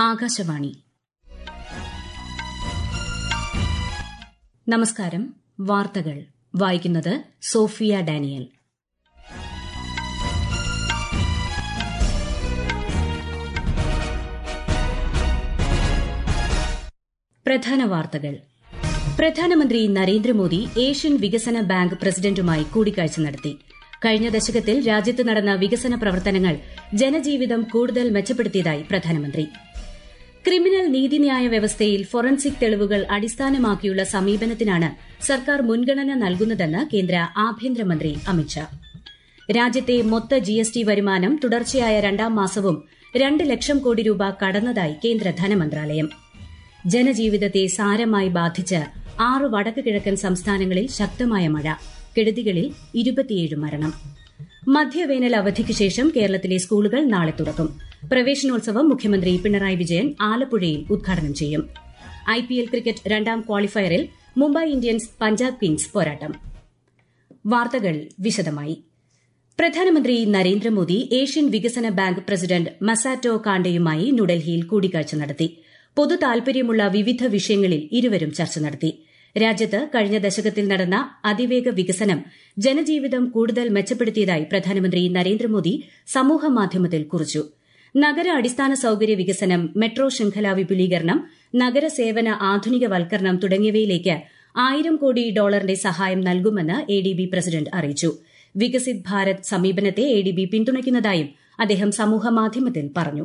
ആകാശവാണി നമസ്കാരം വാർത്തകൾ വായിക്കുന്നത് സോഫിയ ഡാനിയൽ പ്രധാന വാർത്തകൾ പ്രധാനമന്ത്രി നരേന്ദ്രമോദി ഏഷ്യൻ വികസന ബാങ്ക് പ്രസിഡന്റുമായി കൂടിക്കാഴ്ച നടത്തി കഴിഞ്ഞ ദശകത്തിൽ രാജ്യത്ത് നടന്ന വികസന പ്രവർത്തനങ്ങൾ ജനജീവിതം കൂടുതൽ മെച്ചപ്പെടുത്തിയതായി പ്രധാനമന്ത്രി ക്രിമിനൽ നീതിന്യായ വ്യവസ്ഥയിൽ ഫോറൻസിക് തെളിവുകൾ അടിസ്ഥാനമാക്കിയുള്ള സമീപനത്തിനാണ് സർക്കാർ മുൻഗണന നൽകുന്നതെന്ന് കേന്ദ്ര ആഭ്യന്തരമന്ത്രി അമിത്ഷാ രാജ്യത്തെ മൊത്ത ജിഎസ്ടി വരുമാനം തുടർച്ചയായ രണ്ടാം മാസവും രണ്ട് ലക്ഷം കോടി രൂപ കടന്നതായി കേന്ദ്ര ധനമന്ത്രാലയം ജനജീവിതത്തെ സാരമായി ബാധിച്ച് ആറ് വടക്ക് കിഴക്കൻ സംസ്ഥാനങ്ങളിൽ ശക്തമായ മഴ കെടുതികളിൽ ഇരുപത്തിയേഴ് മരണം മധ്യവേനൽ അവധിക്ക് ശേഷം കേരളത്തിലെ സ്കൂളുകൾ നാളെ തുറക്കും പ്രവേശനോത്സവം മുഖ്യമന്ത്രി പിണറായി വിജയൻ ആലപ്പുഴയിൽ ഉദ്ഘാടനം ചെയ്യും ഐപിഎൽ ക്രിക്കറ്റ് രണ്ടാം ക്വാളിഫയറിൽ മുംബൈ ഇന്ത്യൻസ് പഞ്ചാബ് കിങ്സ് പോരാട്ടം വാർത്തകൾ വിശദമായി പ്രധാനമന്ത്രി നരേന്ദ്രമോദി ഏഷ്യൻ വികസന ബാങ്ക് പ്രസിഡന്റ് മസാറ്റോ കാണ്ടയുമായി ന്യൂഡൽഹിയിൽ കൂടിക്കാഴ്ച നടത്തി പൊതു താൽപര്യമുള്ള വിവിധ വിഷയങ്ങളിൽ ഇരുവരും ചർച്ച നടത്തി രാജ്യത്ത് കഴിഞ്ഞ ദശകത്തിൽ നടന്ന അതിവേഗ വികസനം ജനജീവിതം കൂടുതൽ മെച്ചപ്പെടുത്തിയതായി പ്രധാനമന്ത്രി നരേന്ദ്രമോദി സമൂഹമാധ്യമത്തിൽ കുറിച്ചു നഗര അടിസ്ഥാന സൌകര്യ വികസനം മെട്രോ ശൃംഖല വിപുലീകരണം നഗരസേവന ആധുനികവൽക്കരണം തുടങ്ങിയവയിലേക്ക് ആയിരം കോടി ഡോളറിന്റെ സഹായം നൽകുമെന്ന് എഡിബി പ്രസിഡന്റ് അറിയിച്ചു വികസിത് ഭാരത് സമീപനത്തെ എഡിബി പിന്തുണയ്ക്കുന്നതായും അദ്ദേഹം സമൂഹമാധ്യമത്തിൽ പറഞ്ഞു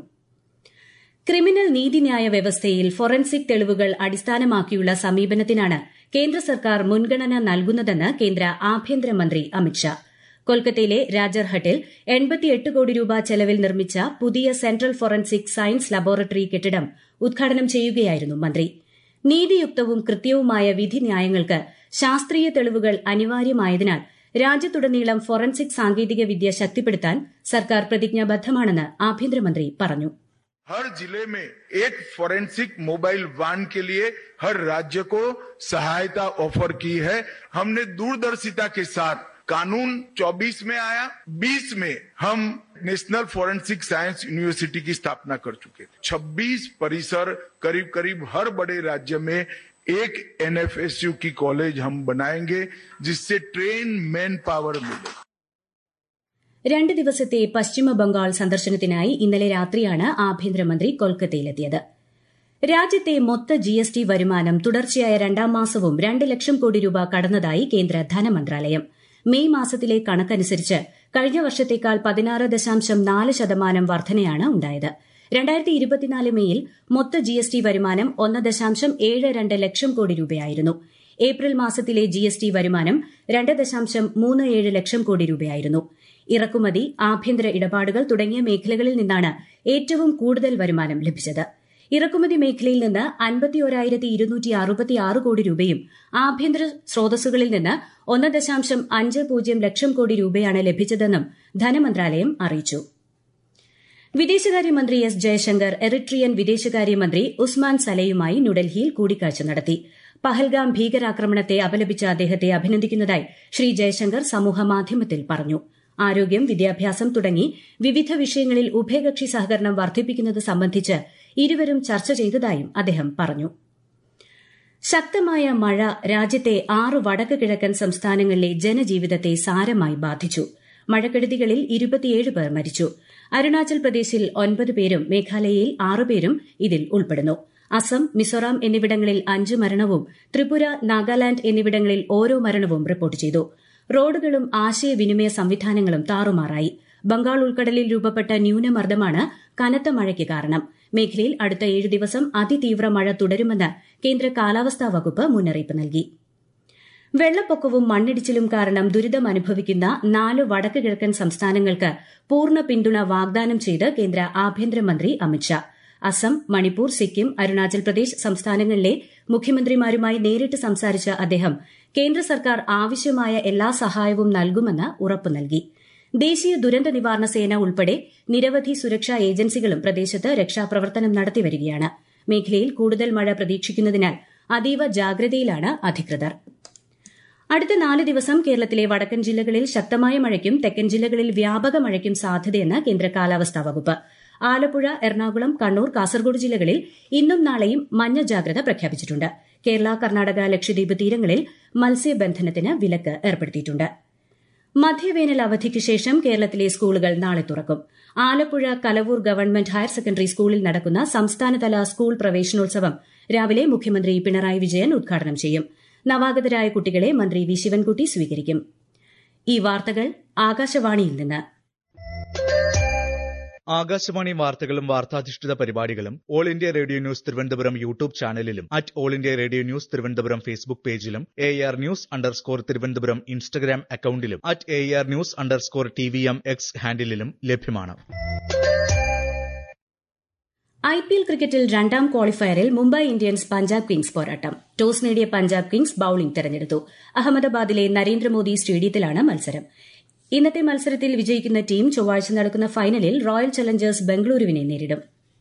ക്രിമിനൽ നീതിന്യായ വ്യവസ്ഥയിൽ ഫോറൻസിക് തെളിവുകൾ അടിസ്ഥാനമാക്കിയുള്ള സമീപനത്തിനാണ് കേന്ദ്ര സർക്കാർ മുൻഗണന നൽകുന്നതെന്ന് കേന്ദ്ര ആഭ്യന്തരമന്ത്രി അമിത്ഷാ കൊൽക്കത്തയിലെ രാജർഹട്ടിൽ എൺപത്തിയെട്ട് കോടി രൂപ ചെലവിൽ നിർമ്മിച്ച പുതിയ സെൻട്രൽ ഫോറൻസിക് സയൻസ് ലബോറട്ടറി കെട്ടിടം ഉദ്ഘാടനം ചെയ്യുകയായിരുന്നു മന്ത്രി നീതിയുക്തവും കൃത്യവുമായ വിധിന്യായങ്ങൾക്ക് ശാസ്ത്രീയ തെളിവുകൾ അനിവാര്യമായതിനാൽ രാജ്യത്തുടനീളം ഫോറൻസിക് സാങ്കേതിക വിദ്യ ശക്തിപ്പെടുത്താൻ സർക്കാർ പ്രതിജ്ഞാബദ്ധമാണെന്ന് ആഭ്യന്തരമന്ത്രി പറഞ്ഞു हर जिले में एक फोरेंसिक मोबाइल वान के लिए हर राज्य को सहायता ऑफर की है हमने दूरदर्शिता के साथ कानून 24 में आया 20 में हम नेशनल फोरेंसिक साइंस यूनिवर्सिटी की स्थापना कर चुके थे 26 परिसर करीब करीब हर बड़े राज्य में एक एनएफएसयू की कॉलेज हम बनाएंगे जिससे ट्रेन मैन पावर मिले രണ്ട് ദിവസത്തെ പശ്ചിമ ബംഗാൾ സന്ദർശനത്തിനായി ഇന്നലെ രാത്രിയാണ് ആഭ്യന്തരമന്ത്രി കൊൽക്കത്തയിലെത്തിയത് രാജ്യത്തെ മൊത്ത ജിഎസ്ടി വരുമാനം തുടർച്ചയായ രണ്ടാം മാസവും രണ്ട് ലക്ഷം കോടി രൂപ കടന്നതായി കേന്ദ്ര ധനമന്ത്രാലയം മെയ് മാസത്തിലെ കണക്കനുസരിച്ച് കഴിഞ്ഞ വർഷത്തേക്കാൾ പതിനാറ് ദശാംശം നാല് ശതമാനം വർധനയാണ് ഉണ്ടായത് രണ്ടായിരത്തി ഇരുപത്തിനാല് മെയ്യിൽ മൊത്ത ജിഎസ്ടി വരുമാനം ഒന്ന് ദശാംശം ഏഴ് രണ്ട് ലക്ഷം കോടി രൂപയായിരുന്നു ഏപ്രിൽ മാസത്തിലെ ജിഎസ്ടി വരുമാനം രണ്ട് ദശാംശം മൂന്ന് ഏഴ് ലക്ഷം കോടി രൂപയായിരുന്നു ഇറക്കുമതി ആഭ്യന്തര ഇടപാടുകൾ തുടങ്ങിയ മേഖലകളിൽ നിന്നാണ് ഏറ്റവും കൂടുതൽ വരുമാനം ലഭിച്ചത് ഇറക്കുമതി മേഖലയിൽ നിന്ന് അൻപത്തിയോരായിരത്തി ഇരുന്നൂറ്റി അറുപത്തിയാറ് കോടി രൂപയും ആഭ്യന്തര സ്രോതസ്സുകളിൽ നിന്ന് ഒന്ന് ദശാംശം അഞ്ച് പൂജ്യം ലക്ഷം കോടി രൂപയാണ് ലഭിച്ചതെന്നും ധനമന്ത്രാലയം അറിയിച്ചു വിദേശകാര്യമന്ത്രി എസ് ജയശങ്കർ എറിട്രിയൻ വിദേശകാര്യമന്ത്രി ഉസ്മാൻ സലയുമായി ന്യൂഡൽഹിയിൽ കൂടിക്കാഴ്ച നടത്തി പഹൽഗാം ഭീകരാക്രമണത്തെ അപലപിച്ച അദ്ദേഹത്തെ അഭിനന്ദിക്കുന്നതായി ശ്രീ ജയശങ്കർ സമൂഹമാധ്യമത്തിൽ പറഞ്ഞു ആരോഗ്യം വിദ്യാഭ്യാസം തുടങ്ങി വിവിധ വിഷയങ്ങളിൽ ഉഭയകക്ഷി സഹകരണം വർദ്ധിപ്പിക്കുന്നത് സംബന്ധിച്ച് ഇരുവരും ചർച്ച ചെയ്തതായും അദ്ദേഹം പറഞ്ഞു ശക്തമായ മഴ രാജ്യത്തെ ആറ് വടക്ക് കിഴക്കൻ സംസ്ഥാനങ്ങളിലെ ജനജീവിതത്തെ സാരമായി ബാധിച്ചു മഴക്കെടുതികളിൽ ഇരുപത്തിയേഴ് പേർ മരിച്ചു അരുണാചൽ പ്രദേശിൽ ഒൻപത് പേരും മേഘാലയയിൽ ആറുപേരും ഇതിൽ ഉൾപ്പെടുന്നു അസം മിസോറാം എന്നിവിടങ്ങളിൽ അഞ്ച് മരണവും ത്രിപുര നാഗാലാന്റ് എന്നിവിടങ്ങളിൽ ഓരോ മരണവും റിപ്പോർട്ട് ചെയ്തു റോഡുകളും ആശയവിനിമയ സംവിധാനങ്ങളും താറുമാറായി ബംഗാൾ ഉൾക്കടലിൽ രൂപപ്പെട്ട ന്യൂനമർദ്ദമാണ് കനത്ത മഴയ്ക്ക് കാരണം മേഖലയിൽ അടുത്ത ഏഴ് ദിവസം അതിതീവ്ര മഴ തുടരുമെന്ന് കേന്ദ്ര കാലാവസ്ഥാ വകുപ്പ് മുന്നറിയിപ്പ് നൽകി വെള്ളപ്പൊക്കവും മണ്ണിടിച്ചിലും കാരണം ദുരിതമനുഭവിക്കുന്ന നാല് വടക്ക് കിഴക്കൻ സംസ്ഥാനങ്ങൾക്ക് പൂർണ്ണ പിന്തുണ വാഗ്ദാനം ചെയ്ത് കേന്ദ്ര ആഭ്യന്തരമന്ത്രി അമിത്ഷാ അസം മണിപ്പൂർ സിക്കിം അരുണാചൽ പ്രദേശ് സംസ്ഥാനങ്ങളിലെ മുഖ്യമന്ത്രിമാരുമായി നേരിട്ട് സംസാരിച്ച അദ്ദേഹം കേന്ദ്ര സർക്കാർ ആവശ്യമായ എല്ലാ സഹായവും നൽകുമെന്ന് ഉറപ്പു നൽകി ദേശീയ ദുരന്ത നിവാരണ സേന ഉൾപ്പെടെ നിരവധി സുരക്ഷാ ഏജൻസികളും പ്രദേശത്ത് രക്ഷാപ്രവർത്തനം നടത്തിവരികയാണ് മേഖലയിൽ കൂടുതൽ മഴ പ്രതീക്ഷിക്കുന്നതിനാൽ അതീവ ജാഗ്രതയിലാണ് അധികൃതർ അടുത്ത നാല് ദിവസം കേരളത്തിലെ വടക്കൻ ജില്ലകളിൽ ശക്തമായ മഴയ്ക്കും തെക്കൻ ജില്ലകളിൽ വ്യാപക മഴയ്ക്കും സാധ്യതയെന്ന് കേന്ദ്ര കാലാവസ്ഥാ വകുപ്പ് ആലപ്പുഴ എറണാകുളം കണ്ണൂർ കാസർഗോഡ് ജില്ലകളിൽ ഇന്നും നാളെയും മഞ്ഞ ജാഗ്രത പ്രഖ്യാപിച്ചിട്ടുണ്ട് കേരള കർണാടക ലക്ഷദ്വീപ് തീരങ്ങളിൽ മത്സ്യബന്ധനത്തിന് വിലക്ക് ഏർപ്പെടുത്തിയിട്ടുണ്ട് മധ്യവേനൽ അവധിക്ക് ശേഷം കേരളത്തിലെ സ്കൂളുകൾ നാളെ തുറക്കും Alappuzha Kalavoor government higher secondary സ്കൂളിൽ നടക്കുന്ന സംസ്ഥാനതല സ്കൂൾ പ്രവേശനോത്സവം രാവിലെ മുഖ്യമന്ത്രി പിണറായി വിജയൻ ഉദ്ഘാടനം ചെയ്യും നവാഗതരായ കുട്ടികളെ മന്ത്രി വി ശിവൻകുട്ടി സ്വീകരിക്കും ഈ വാർത്തകൾ ആകാശവാണിയിൽ നിന്ന് ആകാശവാണി വാർത്തകളും വാർത്താധിഷ്ഠിത പരിപാടികളും All India Radio news Thiruvananthapuram YouTube ചാനലിലും at All India Radio news Thiruvananthapuram Facebook പേജിലും A R news underscore Thiruvananthapuram Instagram അക്കൌണ്ടിലും at A R news underscore T V M X ഹാൻഡിലും ലഭ്യമാണ് ഐ പി എൽ ക്രിക്കറ്റിൽ രണ്ടാം ക്വാളിഫയറിൽ മുംബൈ ഇന്ത്യൻസ് പഞ്ചാബ് കിങ്സ് പോരാട്ടം ടോസ് നേടിയ പഞ്ചാബ് കിങ്സ് ബൌളിംഗ് തെരഞ്ഞെടുത്തു അഹമ്മദാബാദിലെ നരേന്ദ്രമോദി സ്റ്റേഡിയത്തിലാണ് മത്സരം ഇന്നത്തെ മത്സരത്തിൽ വിജയിക്കുന്ന ടീം ചൊവ്വാഴ്ച നടക്കുന്ന ഫൈനലിൽ റോയൽ ചലഞ്ചേഴ്സ് ബംഗളൂരുവിനെ നേരിടും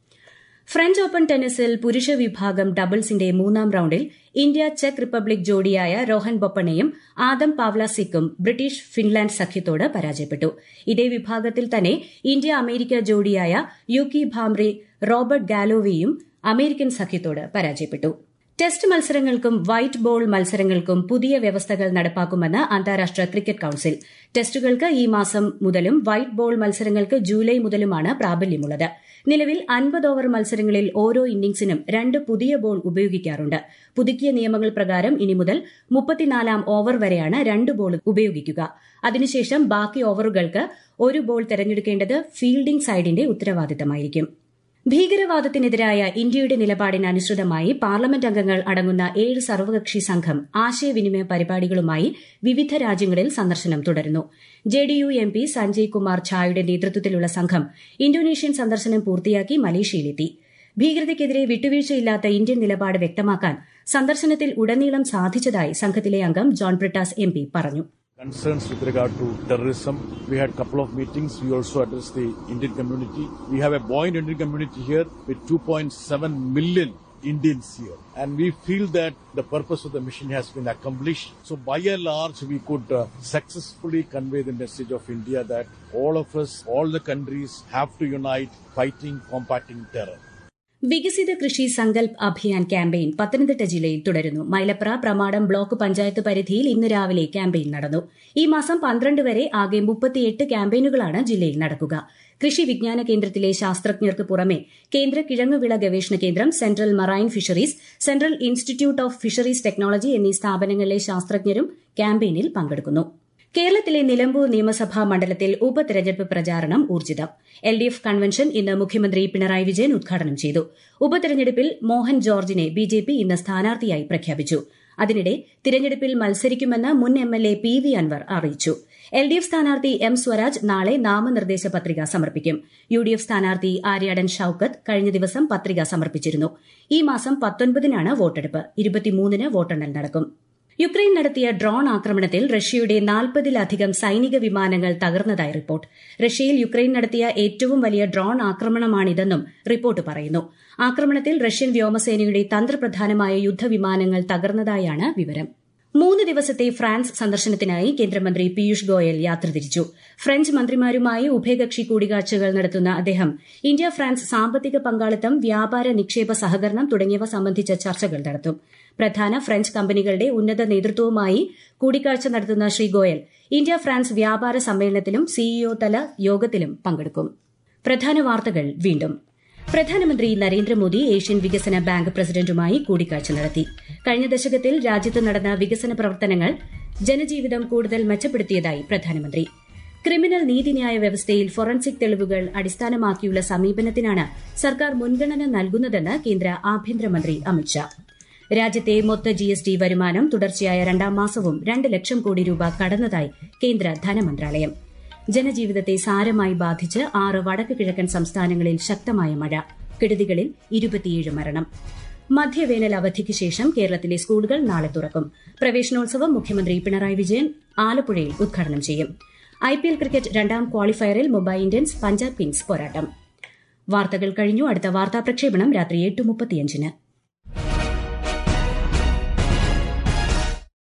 ഫ്രഞ്ച് ഓപ്പൺ ടെന്നീസിൽ പുരുഷ വിഭാഗം ഡബിൾസിന്റെ മൂന്നാം റൌണ്ടിൽ ഇന്ത്യ ചെക്ക് റിപ്പബ്ലിക് ജോഡിയായ രോഹൻ ബൊപ്പണ്ണയും ആദം പാവ്ലാസിക്കും ബ്രിട്ടീഷ് ഫിൻലാൻഡ് സഖ്യത്തോട് പരാജയപ്പെട്ടു ഇതേ വിഭാഗത്തിൽ തന്നെ ഇന്ത്യ അമേരിക്ക ജോഡിയായ യുക്കി ഭാംറി റോബർട്ട് ഗാലോവിയും അമേരിക്കൻ സഖ്യത്തോട് പരാജയപ്പെട്ടു ടെസ്റ്റ് മത്സരങ്ങൾക്കും വൈറ്റ് ബോൾ മത്സരങ്ങൾക്കും പുതിയ വ്യവസ്ഥകൾ നടപ്പാക്കുമെന്ന് അന്താരാഷ്ട്ര ക്രിക്കറ്റ് കൌൺസിൽ ടെസ്റ്റുകൾക്ക് ഈ മാസം മുതലും വൈറ്റ് ബോൾ മത്സരങ്ങൾക്ക് ജൂലൈ മുതലുമാണ് പ്രാബല്യമുള്ളത് നിലവിൽ അൻപത് ഓവർ മത്സരങ്ങളിൽ ഓരോ ഇന്നിംഗ്സിനും രണ്ട് പുതിയ ബോൾ ഉപയോഗിക്കാറുണ്ട് പുതുക്കിയ നിയമങ്ങൾ പ്രകാരം ഇനി മുതൽ മുപ്പത്തിനാലാം ഓവർ വരെയാണ് രണ്ട് ബോൾ ഉപയോഗിക്കുക അതിനുശേഷം ബാക്കി ഓവറുകൾക്ക് ഒരു ബോൾ തെരഞ്ഞെടുക്കേണ്ടത് ഫീൽഡിംഗ് സൈഡിന്റെ ഉത്തരവാദിത്തമായിരിക്കും ഭീകരവാദത്തിനെതിരായ ഇന്ത്യയുടെ നിലപാടിന് അനുസൃതമായി പാർലമെന്റ് അംഗങ്ങൾ അടങ്ങുന്ന ഏഴ് സർവകക്ഷി സംഘം ആശയവിനിമയ പരിപാടികളുമായി വിവിധ രാജ്യങ്ങളിൽ സന്ദർശനം തുടരുന്നു JDU M P Sanjay Kumar ഝായുടെ നേതൃത്വത്തിലുള്ള സംഘം ഇന്തോനേഷ്യൻ സന്ദർശനം പൂർത്തിയാക്കി മലേഷ്യയിലെത്തി ഭീകരതയ്ക്കെതിരെ വിട്ടുവീഴ്ചയില്ലാത്ത ഇന്ത്യൻ നിലപാട് വ്യക്തമാക്കാൻ സന്ദർശനത്തിൽ ഉടനീളം സാധിച്ചതായി സംഘത്തിലെ അംഗം ജോൺ ബ്രിട്ടാസ് എം പറഞ്ഞു concerns with regard to terrorism. We had a couple of meetings. We also addressed the Indian community. We have a buoyant Indian community here with 2.7 million Indians here. And we feel that the purpose of the mission has been accomplished. So by and large, we could uh, successfully convey the message of India that all of us, all the countries have to unite fighting, combating terror. വികസിത കൃഷി Sankalp Abhiyan campaign Pathanamthitta ജില്ലയിൽ തുടരുന്നു Mylapra Pramadam block panchayat പരിധിയിൽ ഇന്ന് രാവിലെ campaign നടന്നു ഈ മാസം പന്ത്രണ്ട് വരെ ആകെ മുപ്പത്തിയെട്ട് ക്യാമ്പയിനുകളാണ് ജില്ലയിൽ നടക്കുക കൃഷി വിജ്ഞാന കേന്ദ്രത്തിലെ ശാസ്ത്രജ്ഞർക്ക് പുറമെ കേന്ദ്ര കിഴങ്ങുവിള ഗവേഷണ കേന്ദ്രം central marine fisheries central institute of fisheries technology എന്നീ സ്ഥാപനങ്ങളിലെ ശാസ്ത്രജ്ഞരും ക്യാമ്പയിനിൽ പങ്കെടുക്കുന്നു കേരളത്തിലെ നിലമ്പൂർ നിയമസഭാ മണ്ഡലത്തിൽ ഉപതെരഞ്ഞെടുപ്പ് പ്രചാരണം ഊർജിതം എൽ ഡി എഫ് കൺവെൻഷൻ ഇന്ന് മുഖ്യമന്ത്രി പിണറായി വിജയൻ ഉദ്ഘാടനം ചെയ്തു ഉപതെരഞ്ഞെടുപ്പിൽ മോഹൻ ജോർജിനെ ബി ജെ പി ഇന്ന് സ്ഥാനാർത്ഥിയായി പ്രഖ്യാപിച്ചു അതിനിടെ തിരഞ്ഞെടുപ്പിൽ മത്സരിക്കുമെന്ന് മുൻ M L A P V Anvar അറിയിച്ചു എൽ ഡി എഫ് സ്ഥാനാർത്ഥി എം സ്വരാജ് നാളെ നാമനിർദ്ദേശ പത്രിക സമർപ്പിക്കും യു ഡി എഫ് സ്ഥാനാർത്ഥി ആര്യാടൻ ഷൌക്കത്ത് കഴിഞ്ഞ ദിവസം പത്രിക സമർപ്പിച്ചിരുന്നു ഈ മാസം പത്തൊൻപതിനാണ് വോട്ടെടുപ്പ് ഇരുപത്തിമൂന്നിന് വോട്ടെണ്ണൽ നടക്കും യുക്രൈൻ നടത്തിയ ഡ്രോൺ ആക്രമണത്തിൽ റഷ്യയുടെ നാൽപ്പതിലധികം സൈനിക വിമാനങ്ങൾ തകർന്നതായി റിപ്പോർട്ട് റഷ്യയിൽ യുക്രൈൻ നടത്തിയ ഏറ്റവും വലിയ ഡ്രോൺ ആക്രമണമാണിതെന്നും റിപ്പോർട്ട് പറയുന്നു ആക്രമണത്തിൽ റഷ്യൻ വ്യോമസേനയുടെ തന്ത്രപ്രധാനമായ യുദ്ധവിമാനങ്ങൾ തകർന്നതായാണ് വിവരം മൂന്ന് ദിവസത്തെ ഫ്രാൻസ് സന്ദർശനത്തിനായി കേന്ദ്രമന്ത്രി പീയൂഷ് ഗോയൽ യാത്ര തിരിച്ചു ഫ്രഞ്ച് മന്ത്രിമാരുമായി ഉഭയകക്ഷി കൂടിക്കാഴ്ചകൾ നടത്തുന്ന അദ്ദേഹം ഇന്ത്യ ഫ്രാൻസ് സാമ്പത്തിക പങ്കാളിത്തം വ്യാപാര നിക്ഷേപ സഹകരണം തുടങ്ങിയവ സംബന്ധിച്ച ചർച്ചകൾ നടത്തും പ്രധാന ഫ്രഞ്ച് കമ്പനികളുടെ ഉന്നത നേതൃത്വവുമായി കൂടിക്കാഴ്ച നടത്തുന്ന ശ്രീ ഗോയൽ ഇന്ത്യ ഫ്രാൻസ് വ്യാപാര സമ്മേളനത്തിലും സിഇഒ തല യോഗത്തിലും പങ്കെടുക്കും പ്രധാന വാർത്തകൾ വീണ്ടും പ്രധാനമന്ത്രി നരേന്ദ്രമോദി ഏഷ്യൻ വികസന ബാങ്ക് പ്രസിഡന്റുമായി കൂടിക്കാഴ്ച നടത്തി കഴിഞ്ഞ ദശകത്തിൽ രാജ്യത്ത് നടന്ന വികസന പ്രവർത്തനങ്ങൾ ജനജീവിതം കൂടുതൽ മെച്ചപ്പെടുത്തിയതായി പ്രധാനമന്ത്രി ക്രിമിനൽ നീതിന്യായ വ്യവസ്ഥയിൽ ഫോറൻസിക് തെളിവുകൾ അടിസ്ഥാനമാക്കിയുള്ള സമീപനത്തിനാണ് സർക്കാർ മുൻഗണന നൽകുന്നതെന്ന് കേന്ദ്ര ആഭ്യന്തരമന്ത്രി അമിത്ഷാ രാജ്യത്തെ മൊത്ത ജി എസ് ടി വരുമാനം തുടർച്ചയായ രണ്ടാം മാസവും രണ്ട് ലക്ഷം കോടി രൂപ കടന്നതായി കേന്ദ്ര ധനമന്ത്രാലയം ജനജീവിതത്തെ സാരമായി ബാധിച്ച് ആറ് വടക്ക് കിഴക്കൻ സംസ്ഥാനങ്ങളിൽ ശക്തമായ മഴ കെടുതികളിൽ ഇരുപത്തിയേഴ് മരണം മധ്യവേനൽ അവധിക്ക് ശേഷം കേരളത്തിലെ സ്കൂളുകൾ നാളെ തുറക്കും പ്രവേശനോത്സവം മുഖ്യമന്ത്രി പിണറായി വിജയൻ ആലപ്പുഴയിൽ ഉദ്ഘാടനം ചെയ്യും ഐപിഎൽ ക്രിക്കറ്റ് രണ്ടാം ക്വാളിഫയറിൽ മുംബൈ ഇന്ത്യൻസ് പഞ്ചാബ് കിങ്സ് പോരാട്ടം വാർത്തകൾ കഴിഞ്ഞു അടുത്ത വാർത്താ പ്രക്ഷേപണം രാത്രി എട്ട് മുപ്പത്തിയഞ്ചിന്